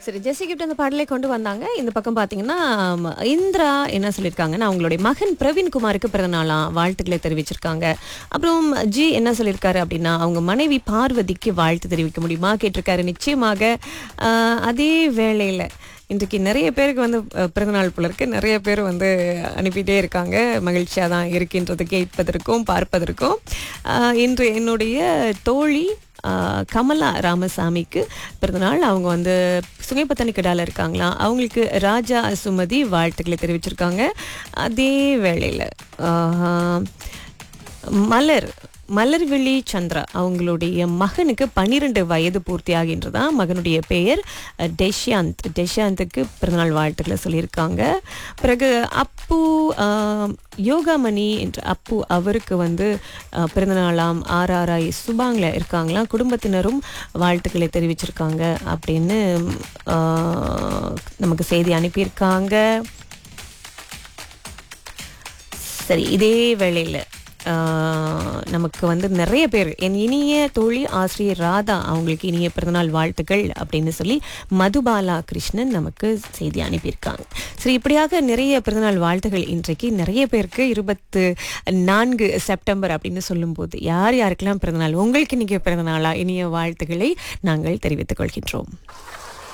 சரி ஜெஸி கிஃப்ட் அந்த பாடலை கொண்டு வந்தாங்க இந்த பக்கம் பார்த்தீங்கன்னா ம, இந்திரா என்ன சொல்லியிருக்காங்கன்னா அவங்களுடைய மகன் பிரவீன்குமாருக்கு பிறந்தநாளாம் வாழ்த்துக்களை தெரிவிச்சிருக்காங்க அப்புறம் ஜி என்ன சொல்லியிருக்காரு அப்படின்னா அவங்க மனைவி பார்வதிக்கு வாழ்த்து தெரிவிக்க முடியுமா கேட்டிருக்காரு நிச்சயமாக ஆஹ், அதே வேளையில் இன்றைக்கு நிறைய பேருக்கு வந்து அஹ், பிறந்தநாள் போல இருக்கு நிறைய பேர் வந்து அனுப்பிட்டே இருக்காங்க மகிழ்ச்சியாக தான் இருக்கின்றது கேட்பதற்கும் பார்ப்பதற்கும் ஆஹ், இன்று என்னுடைய தோழி ஆஹ், கமலா ராமசாமிக்கு பிறந்தநாள் அவங்க வந்து சுங்கைப்பத்தனிக்கடால இருக்காங்களாம் அவங்களுக்கு ராஜா சுமதி வாழ்த்துக்களை தெரிவிச்சிருக்காங்க அதே வேளையில் மலர் மலர்விழி சந்திரா அவங்களுடைய மகனுக்கு பன்னிரெண்டு வயது பூர்த்தி ஆகின்றதா மகனுடைய பெயர் அஹ், டெஷ்யாந்த் டெஷ்யாந்துக்கு பிறந்தநாள் வாழ்த்துக்களை சொல்லியிருக்காங்க பிறகு அப்பு ஆஹ், யோகாமணி என்ற அப்பு அவருக்கு வந்து அஹ், பிறந்தநாளாம் ஆர்ஆர்ஐ சுபாங்ல இருக்காங்களாம் குடும்பத்தினரும் வாழ்த்துக்களை தெரிவிச்சிருக்காங்க அப்படின்னு ஆஹ், நமக்கு செய்தி அனுப்பியிருக்காங்க சரி இதே வேளையில் நமக்கு வந்து நிறைய பேர் என் இனிய தோழி ஆசிரியர் ராதா அவங்களுக்கு இனிய பிறந்தநாள் வாழ்த்துக்கள் அப்படின்னு சொல்லி மதுபாலா கிருஷ்ணன் நமக்கு செய்தி அனுப்பியிருக்காங்க சரி இப்படியாக நிறைய பிறந்தநாள் வாழ்த்துகள் இன்றைக்கு நிறைய பேருக்கு இருபத்து நான்கு செப்டம்பர் அப்படின்னு சொல்லும்போது யார் யாருக்கெல்லாம் பிறந்தநாள் உங்களுக்கு இன்னைக்கு பிறந்தநாளா இனிய வாழ்த்துக்களை நாங்கள் தெரிவித்துக் கொள்கின்றோம்